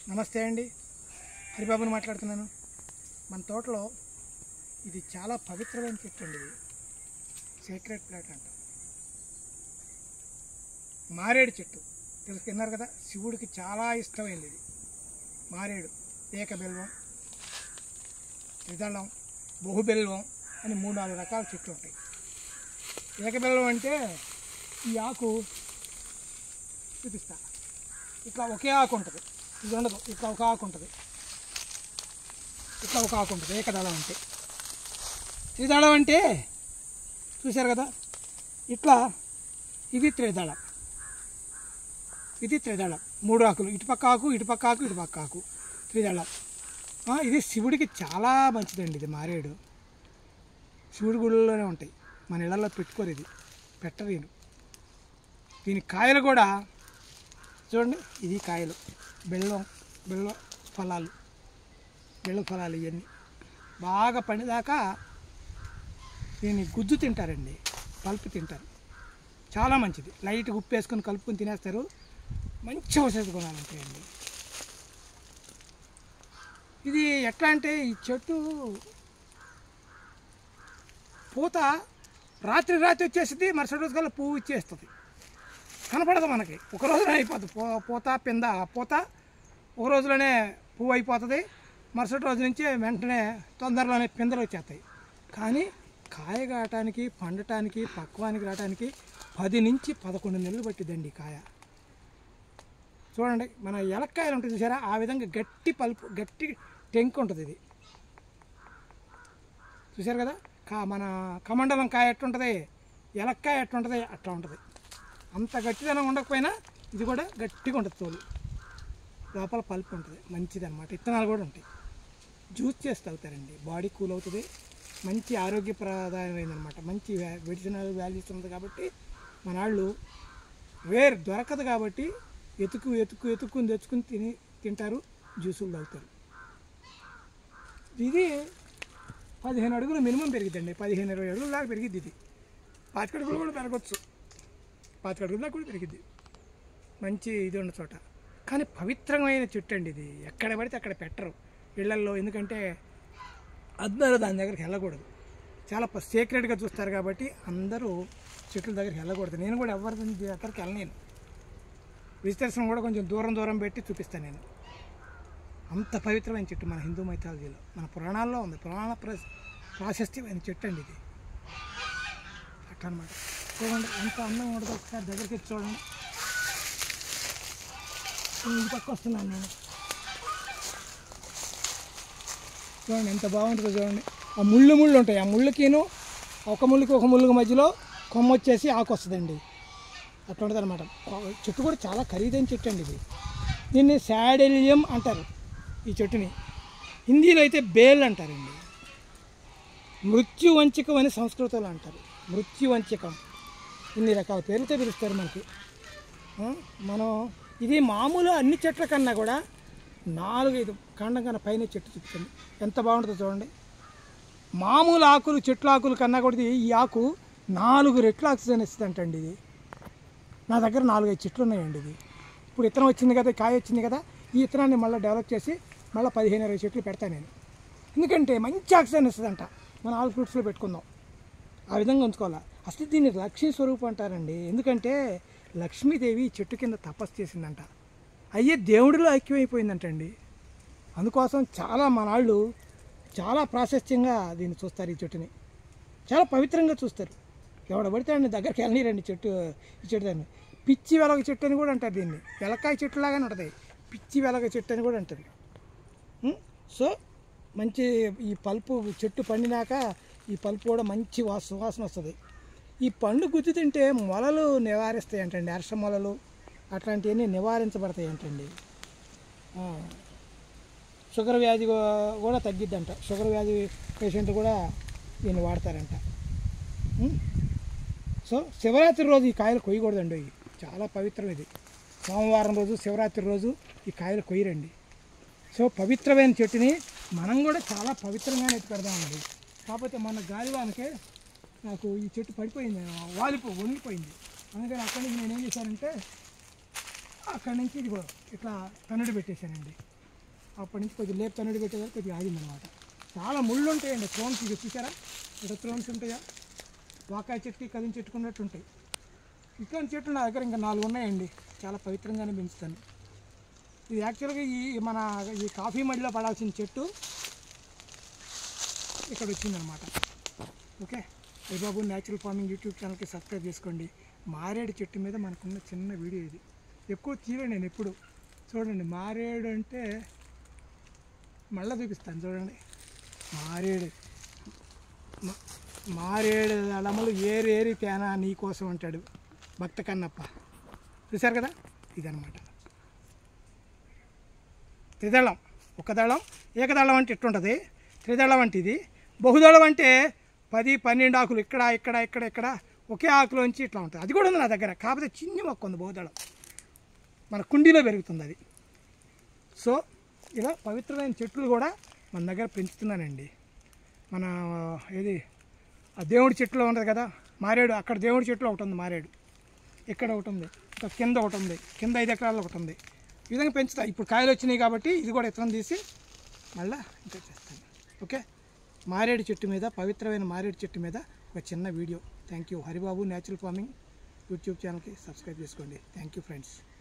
నమస్తే అండి హరిబాబుని మాట్లాడుతున్నాను మన తోటలో ఇది చాలా పవిత్రమైన చెట్టు అండి ఇది సీక్రెట్ ప్లాట్ అంట మారేడు చెట్టు తెలుసు విన్నారు కదా శివుడికి చాలా ఇష్టమైంది ఇది మారేడు ఏకబెల్వం త్రిదళం బహుబెల్వం అని మూడు నాలుగు రకాల చెట్లు ఉంటాయి ఏకబెల్వం అంటే ఈ ఆకు చూపిస్తా ఇట్లా ఒకే ఆకు ఉంటుంది ఇది ఉండదు ఇట్లా ఒక ఆకు ఉంటుంది ఇట్లా ఒక ఆకు ఉంటుంది ఏకదళం అంటే త్రిదళం అంటే చూశారు కదా ఇట్లా ఇది త్రిదళం ఇది త్రిదళం మూడు ఆకులు ఇటుపక్క ఆకు ఇటుపక్క ఆకు ఇటుపక్క ఆకు త్రిదళం ఆ, ఇది శివుడికి చాలా మంచిదండి ఇది మారేడు శివుడి గుడిలోనే ఉంటాయి మన ఇళ్లలో పెట్టుకోరు ఇది పెట్టరు దీని దీని కాయలు కూడా చూడండి ఇది కాయలు బెల్లం బెల్లం ఫలాలు బెల్లం ఫలాలు ఇవన్నీ బాగా పండిదాకా దీన్ని గుజ్జు తింటారండి పల్పు తింటారు చాలా మంచిది లైట్ ఉప్పు వేసుకొని కలుపుకొని తినేస్తారు మంచి ఔషధ గుణాలు ఉంటాయండి ఇది ఎట్లా అంటే ఈ చెట్టు పూత రాత్రి రాత్రి వచ్చేస్తుంది మరుసటి రోజు కల్లా పువ్వు ఇచ్చేస్తుంది కనపడదు మనకి ఒక రోజులో అయిపోతుంది పూ పూత పింద ఆ పూత ఒక రోజులోనే పువ్వు అయిపోతుంది మరుసటి రోజు నుంచి వెంటనే తొందరలోనే పిందలు వచ్చేస్తాయి కానీ కాయ కాయటానికి పండటానికి పక్వానికి రావడానికి పది నుంచి పదకొండు నెలలు పట్టిద్దండి ఈ కాయ చూడండి మన ఎలక్కాయలు ఉంటుంది చూసారా ఆ విధంగా గట్టి పలుపు గట్టి టెంక్ ఉంటుంది ఇది చూసారు కదా కా మన కమండలం కాయ ఎట్టుంటుంది ఎలక్కాయ ఎట్టుంటుంది అట్లా ఉంటుంది అంత గట్టిదనం ఉండకపోయినా ఇది కూడా గట్టిగా ఉంటుంది తోలు లోపల పల్పు ఉంటుంది మంచిది అనమాట ఇత్తనాలు కూడా ఉంటాయి జ్యూస్ చేసి తాగుతారండి బాడీ కూల్ అవుతుంది మంచి ఆరోగ్యప్రదాయమైందనమాట మంచి మెడిసినల్ వాల్యూస్ ఉంది కాబట్టి మన వాళ్ళు వేరు దొరకదు కాబట్టి ఎతుకు ఎతుకు ఎతుక్కుని తెచ్చుకుని తిని తింటారు జ్యూసులు తాగుతారు ఇది పదిహేను అడుగులు మినిమం పెరిగిద్దండి పదిహేను ఇరవై అడుగుల దాకా పెరిగిద్ది ఇది పాతిక అడుగులు కూడా పెరగచ్చు పాతిక అడుగుల దాకా కూడా పెరిగిద్ది మంచి ఇది ఉన్న చోట కానీ పవిత్రమైన చెట్టు అండి ఇది ఎక్కడ పడితే అక్కడ పెట్టరు ఇళ్లల్లో ఎందుకంటే అందరూ దాని దగ్గరికి వెళ్ళకూడదు చాలా సీక్రెట్గా చూస్తారు కాబట్టి అందరూ చెట్ల దగ్గరికి వెళ్ళకూడదు నేను కూడా ఎవరి దగ్గరికి వెళ్ళలేను విజిటర్స్ని కూడా కొంచెం దూరం దూరం పెట్టి చూపిస్తాను నేను అంత పవిత్రమైన చెట్టు మన హిందూ మైథాలజీలో మన పురాణాల్లో ఉంది పురాణ ప్ర ప్రాశస్త్యమైన చెట్టు అండి ఇది అట్లా అనమాట చూడండి ఎంత అందంగా ఉండదు ఒకసారి దగ్గరికి వచ్చి చూడండి ఈ పక్క వస్తున్నాను నేను చూడండి ఎంత బాగుంటుందో చూడండి ఆ ముళ్ళు ముళ్ళు ఉంటాయి ఆ ముళ్ళకిను ఒక ముళ్ళకి ఒక ముళ్ళకి మధ్యలో కొమ్మ వచ్చేసి ఆకు వస్తుందండి అట్లా ఉంటుంది అనమాట చెట్టు కూడా చాలా ఖరీదైన చెట్టు అండి ఇది దీన్ని శాడెలియం అంటారు ఈ చెట్టుని హిందీలో అయితే బేల్ అంటారండి మృత్యువంచకం అని సంస్కృతంలో అంటారు మృత్యువంచకం ఇన్ని రకాల పేర్లతో పిలుస్తారు మనకి ఆ, మనం ఇది మామూలు అన్ని చెట్ల కన్నా కూడా నాలుగు ఐదు కాండం కన్నా పైన చెట్టు చూపుతుంది ఎంత బాగుంటుందో చూడండి మామూలు ఆకులు చెట్ల ఆకులు కన్నా కూడా ఇది ఈ ఆకు నాలుగు రెట్లు ఆక్సిజన్ ఇస్తుందంటండి ఇది నా దగ్గర నాలుగైదు చెట్లు ఉన్నాయండి ఇది ఇప్పుడు ఇత్తనం వచ్చింది కదా కాయ వచ్చింది కదా ఈ ఇత్తనాన్ని మళ్ళీ డెవలప్ చేసి మళ్ళీ పదిహేను ఇరవై చెట్లు పెడతాను నేను ఎందుకంటే మంచి ఆక్సిజన్ ఇస్తుందంట మన ఆల్ ఫ్రూట్స్లో పెట్టుకుందాం ఆ విధంగా ఉంచుకోవాలా అసలు దీన్ని లక్ష్మీ స్వరూపం అంటారండి ఎందుకంటే లక్ష్మీదేవి ఈ చెట్టు కింద తపస్సు చేసిందంట అయ్యే దేవుడిలో ఐక్యమైపోయిందంటండి అందుకోసం చాలా మన వాళ్ళు చాలా ప్రాశస్త్యంగా దీన్ని చూస్తారు ఈ చెట్టుని చాలా పవిత్రంగా చూస్తారు ఎవడ పడితే ఆయన దగ్గరికి వెళ్ళనిరండి చెట్టు ఈ చెట్టు దాన్ని పిచ్చి వెలగ చెట్టు అని కూడా అంటారు దీన్ని వెలకాయ చెట్టు లాగానే ఉంటుంది పిచ్చి వెలగ చెట్టు అని కూడా అంటారు ఉం? సో మంచి ఈ పల్పు చెట్టు పండినాక ఈ పల్పు కూడా మంచి వాస సువాసన వస్తుంది ఈ పండు గుజ్జు తింటే మొలలు నివారిస్తాయి అంటండి అరస మొలలు అట్లాంటివన్నీ నివారించబడతాయి అంటండి ఆ. షుగర్ వ్యాధి కూ- కూడా తగ్గిద్దంట షుగర్ వ్యాధి పేషెంట్ కూడా దీన్ని వాడతారంట ఉం? సో శివరాత్రి రోజు ఈ కాయలు కొయ్యకూడదండి ఇవి చాలా పవిత్రం ఇది సోమవారం రోజు శివరాత్రి రోజు ఈ కాయలు కొయ్యరండి సో పవిత్రమైన చెట్టుని మనం కూడా చాలా పవిత్రంగానే ఎత్తి పెడదామండి కాకపోతే మన గాలివానకే నాకు ఈ చెట్టు పడిపోయింది వాలిపో వంగిపోయింది అందుకని అక్కడి నుంచి నేను ఏం చేశానంటే అక్కడి నుంచి ఇదిగో ఇట్లా కన్నుడు పెట్టేశానండి అప్పటి నుంచి కొద్దిగా లేపు తనుడి పెట్టేదారు కొద్దిగా ఆగిందనమాట చాలా ముళ్ళు ఉంటాయండి త్రోన్స్ ఇది చూసారా ఇక్కడ త్రోన్స్ ఉంటాయా వాకాయ చెట్టు కదిన చెట్టుకున్నట్టు ఉంటాయి ఇట్లాంటి చెట్లు నా దగ్గర ఇంకా నాలుగు ఉన్నాయండి చాలా పవిత్రంగానే పెంచుతాను ఇది యాక్చువల్గా ఈ మన ఈ కాఫీ మడిలో పడాల్సిన చెట్టు ఇక్కడ వచ్చిందనమాట ఓకే బాబు న్యాచురల్ ఫార్మింగ్ యూట్యూబ్ ఛానల్కి సబ్స్క్రైబ్ చేసుకోండి మారేడు చెట్టు మీద మనకున్న చిన్న వీడియో ఇది ఎక్కువ తీయలే నేను ఎప్పుడు చూడండి మారేడు అంటే మళ్ళీ చూపిస్తాను చూడండి మారేడు మా- మారేడు అలమలు ఏరు ఏరి తేనా నీ కోసం అంటాడు భక్త కన్నప్ప చూశారు కదా ఇదనమాట త్రిదళం ఒక దళం ఏకదళం అంటే ఇట్టుంటుంది త్రిదళం అంటే ఇది బహుదళం అంటే పది పన్నెండు ఆకులు ఇక్కడ ఇక్కడ ఇక్కడ ఇక్కడ ఒకే ఆకులోంచి ఇట్లా ఉంటుంది అది కూడా ఉంది నా దగ్గర కాకపోతే చిన్ని మొక్క ఉంది బహుదళం మన కుండీలో పెరుగుతుంది అది సో ఇలా పవిత్రమైన చెట్లు కూడా మన దగ్గర పెంచుతున్నానండి మన ఏది ఆ దేవుడి చెట్టులో ఉంటుంది కదా మారేడు అక్కడ దేవుడి చెట్లు ఒకటి ఉంది మారేడు ఇక్కడ ఒకటి ఉంది ఇంకా కింద ఒకటి ఉంది కింద ఐదు ఎకరాల్లో ఒకటి ఉంది ఈ విధంగా పెంచుతా ఇప్పుడు కాయలు వచ్చినాయి కాబట్టి ఇది కూడా ఇతరం తీసి మళ్ళీ ఇంకా చేస్తాను ఓకే మారేడు చెట్టు మీద పవిత్రమైన మారేడు చెట్టు మీద ఒక చిన్న video thank you Haribabu natural farming YouTube ఛానల్కి సబ్స్క్రైబ్ చేసుకోండి థ్యాంక్ యూ ఫ్రెండ్స్